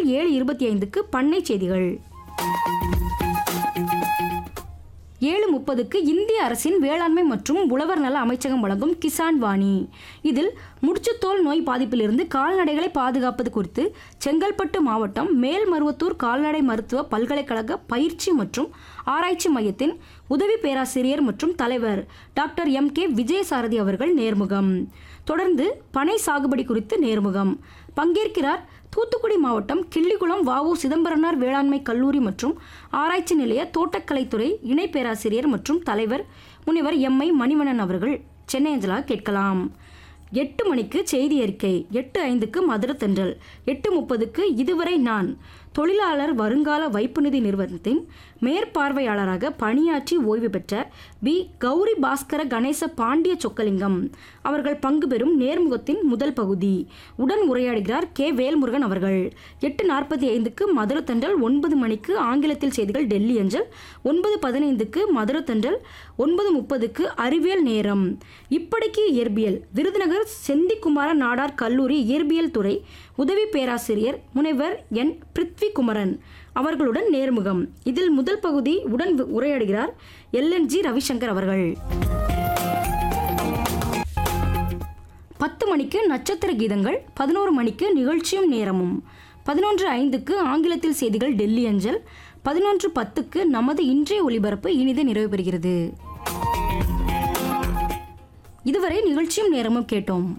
ஏழு இருபத்தி ஐந்துக்கு பண்ணை செய்திகள் ஏழு முப்பதுக்கு இந்திய அரசின் வேளாண்மை மற்றும் உழவர் நல அமைச்சகம் வழங்கும் கிசான் வாணி இதில் முடிச்சுத்தோல் நோய் பாதிப்பிலிருந்து கால்நடைகளை பாதுகாப்பது குறித்து செங்கல்பட்டு மாவட்டம் மேல்மருவத்தூர் கால்நடை மருத்துவ பல்கலைக்கழக பயிற்சி மற்றும் ஆராய்ச்சி மையத்தின் உதவி பேராசிரியர் மற்றும் தலைவர் டாக்டர் எம் கே விஜயசாரதி அவர்கள் நேர்முகம் தொடர்ந்து பனை சாகுபடி குறித்து நேர்முகம் பங்கேற்கிறார் தூத்துக்குடி மாவட்டம் கிள்ளிக்குளம் வாவு சிதம்பரனார் வேளாண்மை கல்லூரி மற்றும் ஆராய்ச்சி நிலைய தோட்டக்கலைத்துறை இணை பேராசிரியர் மற்றும் தலைவர் முனைவர் எம் ஐ மணிவண்ணன் அவர்கள் சென்னை அஞ்சலா கேட்கலாம் எட்டு மணிக்கு செய்தி அறிக்கை எட்டு ஐந்துக்கு மதுர தென்றல் எட்டு முப்பதுக்கு இதுவரை நான் தொழிலாளர் வருங்கால வைப்பு நிதி நிறுவனத்தின் மேற்பார்வையாளராக பணியாற்றி ஓய்வு பெற்ற பி கௌரி பாஸ்கர கணேச பாண்டிய சொக்கலிங்கம் அவர்கள் பங்கு பெறும் நேர்முகத்தின் முதல் பகுதி உடன் உரையாடுகிறார் கே வேல்முருகன் அவர்கள் எட்டு நாற்பத்தி ஐந்துக்கு மதுர தென்றல் ஒன்பது மணிக்கு ஆங்கிலத்தில் செய்திகள் டெல்லி அஞ்சல் ஒன்பது பதினைந்துக்கு மதுர தென்றல் ஒன்பது முப்பதுக்கு அறிவியல் நேரம் இப்படிக்கு இயற்பியல் விருதுநகர் செந்திக்குமார நாடார் கல்லூரி இயற்பியல் துறை உதவி பேராசிரியர் முனைவர் என் பிருத்வி குமரன் அவர்களுடன் நேர்முகம் இதில் முதல் பகுதி உடன் உரையாடுகிறார் எல்என்ஜி ரவிசங்கர் அவர்கள் பத்து மணிக்கு நட்சத்திர கீதங்கள் பதினோரு மணிக்கு நிகழ்ச்சியும் நேரமும் பதினொன்று ஐந்துக்கு ஆங்கிலத்தில் செய்திகள் டெல்லி அஞ்சல் பதினொன்று பத்துக்கு நமது இன்றைய ஒளிபரப்பு இனிதே நிறைவு பெறுகிறது இதுவரை நிகழ்ச்சியும் நேரமும் கேட்டோம்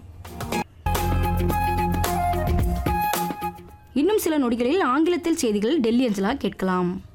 இன்னும் சில நொடிகளில் ஆங்கிலத்தில் செய்திகள் டெல்லி அஞ்சலா கேட்கலாம்